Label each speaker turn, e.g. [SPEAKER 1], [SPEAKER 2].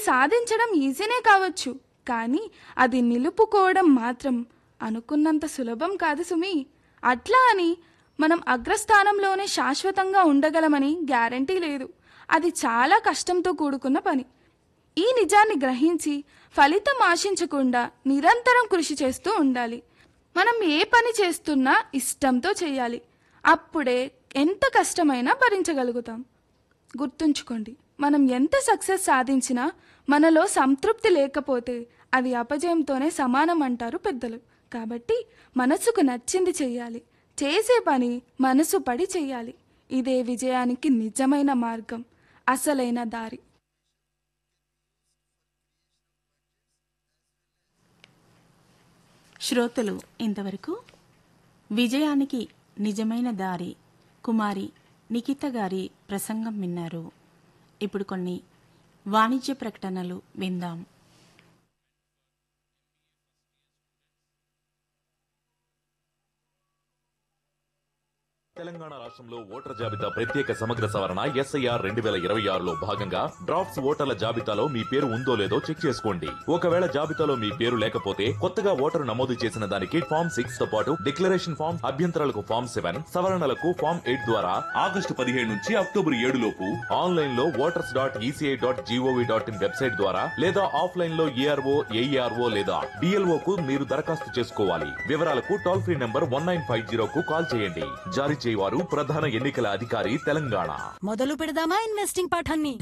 [SPEAKER 1] సాధించడం ఈజీనే కావచ్చు కానీ అది నిలుపుకోవడం మాత్రం అనుకున్నంత సులభం కాదు సుమి అట్లా అని మనం అగ్రస్థానంలోనే శాశ్వతంగా ఉండగలమని గ్యారంటీ లేదు అది చాలా కష్టంతో కూడుకున్న పని ఈ నిజాన్ని గ్రహించి ఫలితం ఆశించకుండా నిరంతరం కృషి చేస్తూ ఉండాలి మనం ఏ పని చేస్తున్నా ఇష్టంతో చేయాలి అప్పుడే ఎంత కష్టమైనా భరించగలుగుతాం గుర్తుంచుకోండి మనం ఎంత సక్సెస్ సాధించినా మనలో సంతృప్తి లేకపోతే అది అపజయంతోనే సమానం అంటారు పెద్దలు కాబట్టి మనసుకు నచ్చింది చెయ్యాలి చేసే పని మనసు పడి చెయ్యాలి ఇదే విజయానికి నిజమైన మార్గం అసలైన దారి
[SPEAKER 2] శ్రోతలు ఇంతవరకు విజయానికి నిజమైన దారి కుమారి నిఖిత గారి ప్రసంగం విన్నారు ఇప్పుడు కొన్ని వాణిజ్య ప్రకటనలు విందాం
[SPEAKER 3] తెలంగాణ రాష్ట్రంలో ఓటర్ జాబితా ప్రత్యేక సమగ్ర సవరణ ఎస్ఐఆర్ రెండు వేల ఇరవై ఆరులో భాగంగా డ్రాఫ్ట్స్ ఓటర్ల జాబితాలో మీ పేరు ఉందో లేదో చెక్ చేసుకోండి ఒకవేళ జాబితాలో మీ పేరు లేకపోతే కొత్తగా ఓటరు నమోదు చేసిన దానికి ఫామ్ సిక్స్ తో పాటు డిక్లరేషన్ ఫామ్ అభ్యంతరాలకు ఫామ్ సెవెన్ సవరణలకు ఫామ్ ఎయిట్ ద్వారా ఆగస్టు పదిహేడు నుంచి అక్టోబర్ ఏడు లోపు ఆన్లైన్ లో voters dot ECI dot GOV dot in website ద్వారా లేదా ఆఫ్లైన్ లో ఏఆర్ఓ ఏఈఆర్ఓ లేదా డిఎల్ఓ కు మీరు దరఖాస్తు చేసుకోవాలి వివరాలకు toll free number one nine five zero కు కాల్ చేయండి జారీ చేయవారు ప్రధాన ఎన్నికల అధికారి తెలంగాణ
[SPEAKER 4] మొదలు పెడదామా ఇన్వెస్టింగ్ పాఠాన్ని